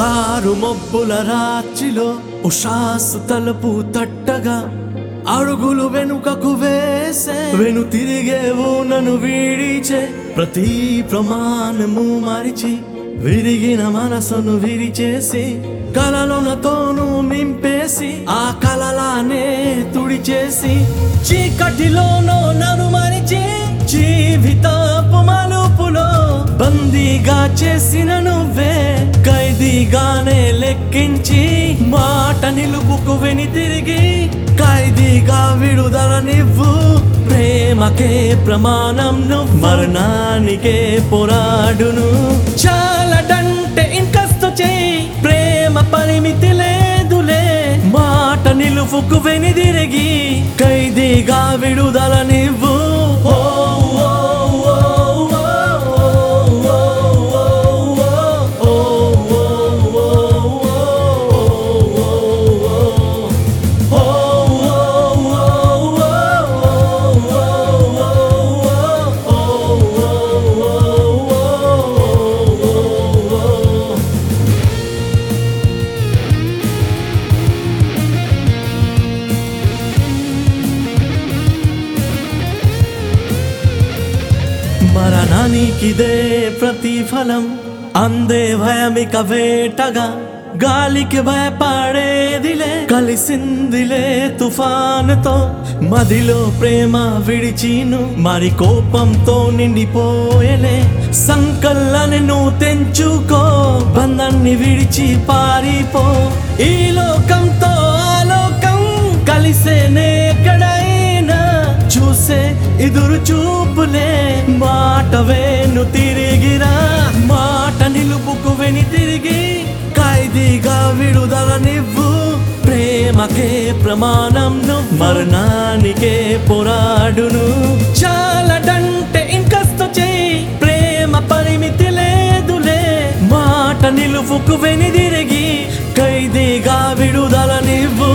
car మబ్బుల రాత్రిలో ఉషాసు తలుపు తట్టగా అడుగులు వెనుకకు వేసే వెను తిరిగేవు నన్ను వీడిచే ప్రతి ప్రమాణము మరిచి విరిగిన మనసును విరిచేసి కలలోనతోను మింపేసి ఆ కలలానే తుడిచేసి చీకటిలోనో నన్ను మరిచి జీవితపు మలుపులో బందీగా చేసిన నువ్వే ఖైదీగానే లెక్కించి మాట నిలుపుకు వెని తిరిగి ఖైదీగా విడుదల నివ్వు ప్రేమకే ప్రమాణం నువ్వు మరణానికే పోరాడును చాలడంటే ఇంకస్తు చేయి ప్రేమ పరిమితి లేదులే మాట నిలుపుకు వెని తిరిగి ఖైదీగా విడుదల నివ్వు ఓ, ఓ, ఓ, ఓ, ఓ, ఓ, ఓ, మరణానికిదే ప్రతిఫలం అందే భయమిక వేటగా గాలికి భయపడేదిలే కలిసిందిలే తుఫానుతో మదిలో ప్రేమ విడిచిను మరి కోపంతో నిండిపోయలే సంకల్లని నువ్వు తెంచుకో బంధాన్ని విడిచి పారిపో ఈ లోకంతో ఆ లోకం కలిసేనే ఎక్కడైనా చూసే ఎదురు చూపులే మాట వేను తిరిగిరా మాట నిలుపుకు వెని తిరిగి ఖైదీగా విడుదల నివ్వు ప్రేమకే ప్రమాణం నువ్వు మరణానికే పోరాడును చాలడంటే ఇంకస్తు చేయి ప్రేమ పరిమితి లేదులే మాట నిలుపుకు వెని తిరిగి ఖైదీగా విడుదల నివ్వు